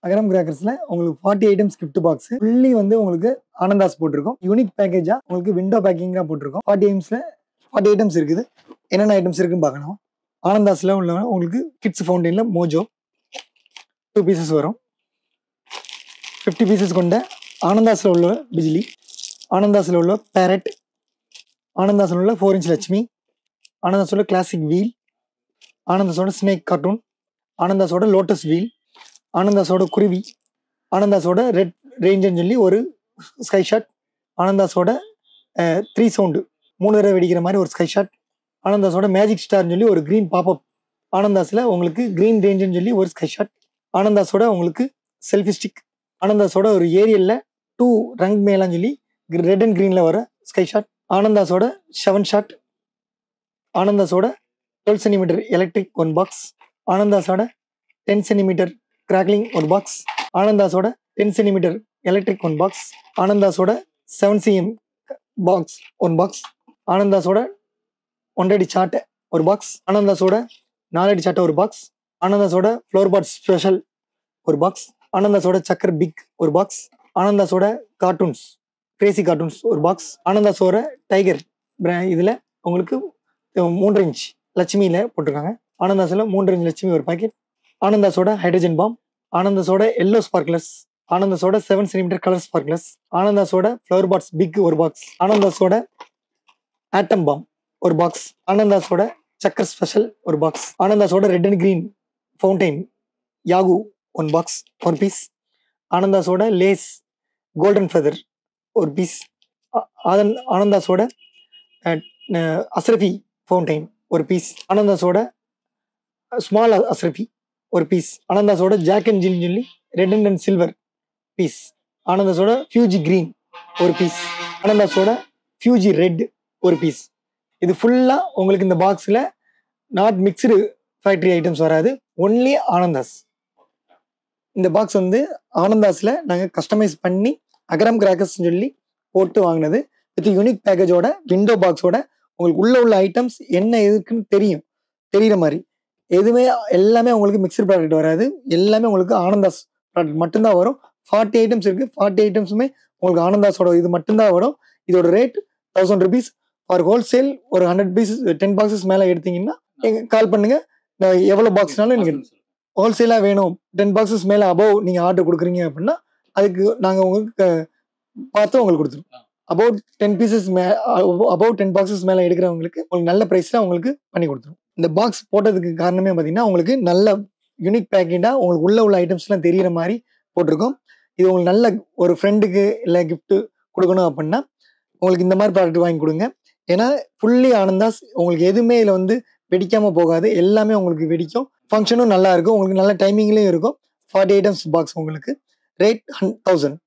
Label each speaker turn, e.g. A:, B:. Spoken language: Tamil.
A: அகரம் கிராக்கர்ஸ்ல உங்களுக்கு forty items gift box fully வந்து உங்களுக்கு ஆனந்தாஸ் போட்டிருக்கோம் யூனிக் பேக்கேஜா உங்களுக்கு விண்டோ பேக்கிங்காக போட்டிருக்கோம் ஃபார்ட்டி ஐட்டம்ஸ்ல ஃபார்ட்டி ஐட்டம்ஸ் இருக்குது என்னென்ன ஐட்டம்ஸ் இருக்குன்னு பார்க்கலாம் ஆனந்தாஸ்ல உள்ள உங்களுக்கு கிட்ஸ் ஃபவுண்டெயினில் மோஜோ டூ பீசஸ் வரும் ஃபிஃப்டி பீசஸ் கொண்ட ஆனந்தாஸில் உள்ள பிஜிலி ஆனந்தாஸில் உள்ள பேரட் ஆனந்தாஸில் உள்ள ஃபோர் இன்ச் லட்சுமி ஆனந்தாஸோட கிளாசிக் வீல் ஆனந்தாஸோட ஸ்னேக் கார்ட்டூன் ஆனந்தாஸோட லோட்டஸ் வீல் ஆனந்தாஸோட குருவி ஆனந்தாஸோட ரெட் ரேஞ்சுன்னு சொல்லி ஒரு ஸ்கை ஷாட் ஆனந்தாஸோட த்ரீ சவுண்டு மூணு தடவை வெடிக்கிற மாதிரி ஒரு ஸ்கை ஷாட் ஆனந்தாஸோட மேஜிக் ஸ்டார்னு சொல்லி ஒரு க்ரீன் பாப்அப் ஆனந்தாஸில் உங்களுக்கு க்ரீன் ரேஞ்சுன்னு சொல்லி ஒரு ஸ்கை ஷாட் ஆனந்தாஸோட உங்களுக்கு செல்ஃபி ஸ்டிக் ஆனந்தாஸோட ஒரு ஏரியலில் டூ ரங் மேலான்னு சொல்லி ரெட் அண்ட் க்ரீனில் வர ஸ்கை ஷாட் ஆனந்தாஸோட செவன் ஷாட் ஆனந்தாஸோட twelve centimetre electric one box ஆனந்தாஸோட டென் சென்டிமீட்டர் கிராக்லிங் ஒரு பாக்ஸ் ஆனந்தாஸோட ten centimetre electric one box ஆனந்தாஸோட seven C M box one box ஆனந்தாஸோட ஒன்றடி சாட்டை ஒரு பாக்ஸ் ஆனந்தாஸோட நாலடி சாட்டை ஒரு பாக்ஸ் ஆனந்தாஸோட ஃப்ளோர் பாட் ஸ்பெஷல் ஒரு பாக்ஸ் ஆனந்தாஸோட சக்கர் பிக் ஒரு பாக்ஸ் ஆனந்தாஸோட கார்ட்டூன்ஸ் கிரேசி கார்ட்டூன்ஸ் ஒரு பாக்ஸ் ஆனந்தாஸோட டைகர் இதில் உங்களுக்கு மூன்று இன்ச் லட்சுமியில் போட்டிருக்காங்க ஆனந்தாஸில் மூன்று இன்ச் லட்சுமி ஒரு பாக்கெட் ஆனந்தாஸோட ஹைட்ரஜன் பாம் ஆனந்தாஸோட எல்லோ ஸ்பார்க்லஸ் ஆனந்தாஸோட செவன் சென்டிமீட்டர் கலர் ஸ்பார்க்லஸ் ஆனந்தாஸோட ஃப்ளவர் பாட்ஸ் பிக் ஒரு பாக்ஸ் ஆனந்தாஸோட ஆட்டம் பாம் ஒரு பாக்ஸ் ஆனந்தாஸோட சக்கர் ஸ்பெஷல் ஒரு பாக்ஸ் ஆனந்தாஸோட ரெட் அண்ட் கிரீன் ஃபவுண்டைன் யாகு ஒன் பாக்ஸ் ஒரு பீஸ் ஆனந்தாஸோட லேஸ் கோல்டன் ஃபெதர் ஒரு பீஸ் ஆனந்த் ஆனந்தாஸோட அஸ்ரஃபி ஃபவுண்டைன் ஒரு பீஸ் ஆனந்தாஸோட ஸ்மால் அஸ்ரஃபி ஒரு பீஸ் ஆனந்தாஸோட ஜாக் அண்ட் ஜில் சொல்லி ரெட் அண்ட் சில்வர் பீஸ் ஆனந்தாஸோட ஃபியூஜி கிரீன் ஒரு பீஸ் ஆனந்தாஸோட ஃபியூஜி ரெட் ஒரு பீஸ் இது ஃபுல்லாக உங்களுக்கு இந்த பாக்ஸில் நாட் மிக்சடு ஃபேக்ட்ரி ஐட்டம்ஸ் வராது ஒன்லி ஆனந்தாஸ் இந்த பாக்ஸ் வந்து ஆனந்தாஸில் நாங்கள் கஸ்டமைஸ் பண்ணி அகரம் கிராக்கர்ஸ் சொல்லி போட்டு வாங்கினது வித் யூனிக் பேக்கேஜோட விண்டோ பாக்ஸோட உங்களுக்கு உள்ள உள்ள ஐட்டம்ஸ் என்ன இருக்குன்னு தெரியும் தெரியுற மாதிரி எதுவுமே எல்லாமே உங்களுக்கு மிக்சர் ப்ராடக்ட் வராது எல்லாமே உங்களுக்கு ஆனந்தாஸ் ப்ராடக்ட் மட்டும்தான் வரும் ஃபார்ட்டி ஐட்டம்ஸ் இருக்கு ஃபார்ட்டி ஐட்டம்ஸுமே உங்களுக்கு ஆனந்தாஸோட இது மட்டும்தான் வரும் இதோட rate thousand rupees for wholesale ஒரு ஹண்ட்ரட் பீசஸ் டென் பாக்ஸஸ் மேலே எடுத்தீங்கன்னா எங்க கால் பண்ணுங்க நான் எவ்வளோ பாக்ஸ்னாலும் நீங்கள் ஹோல்சேலாக வேணும் டென் பாக்ஸஸ் மேலே அபவ் நீங்கள் ஆர்டர் கொடுக்குறீங்க அப்படின்னா அதுக்கு நாங்கள் உங்களுக்கு அஹ், பார்த்து உங்களுக்கு கொடுத்துருவோம் about ten pieces may about ten boxes மேலே எடுக்கிறவங்களுக்கு உங்களுக்கு நல்ல ப்ரைஸில் உங்களுக்கு பண்ணி கொடுத்துரும் இந்த பாக்ஸ் போட்டதுக்கு காரணமே பார்த்தீங்கன்னா உங்களுக்கு நல்ல யூனிக் பேக்கெட்டாக உங்களுக்கு உள்ள உள்ள ஐட்டம்ஸ்லாம் தெரியிற மாதிரி போட்டிருக்கோம் இது உங்களுக்கு நல்ல ஒரு ஃப்ரெண்டுக்கு இல்லை gift கொடுக்கணும் அப்படின்னா உங்களுக்கு இந்த மாதிரி ப்ராடக்ட் வாங்கி கொடுங்க ஏன்னா ஃபுல்லி ஆனந்தாஸ் உங்களுக்கு எதுவுமே இதில் வந்து வெடிக்காம போகாது எல்லாமே உங்களுக்கு வெடிக்கும் ஃபங்க்ஷனும் நல்லா இருக்கும் உங்களுக்கு நல்ல டைமிங்லேயும் இருக்கும் ஃபார்ட்டி ஐட்டம்ஸ் பாக்ஸ் உங்களுக்கு ரேட் ஹன் தௌசண்ட்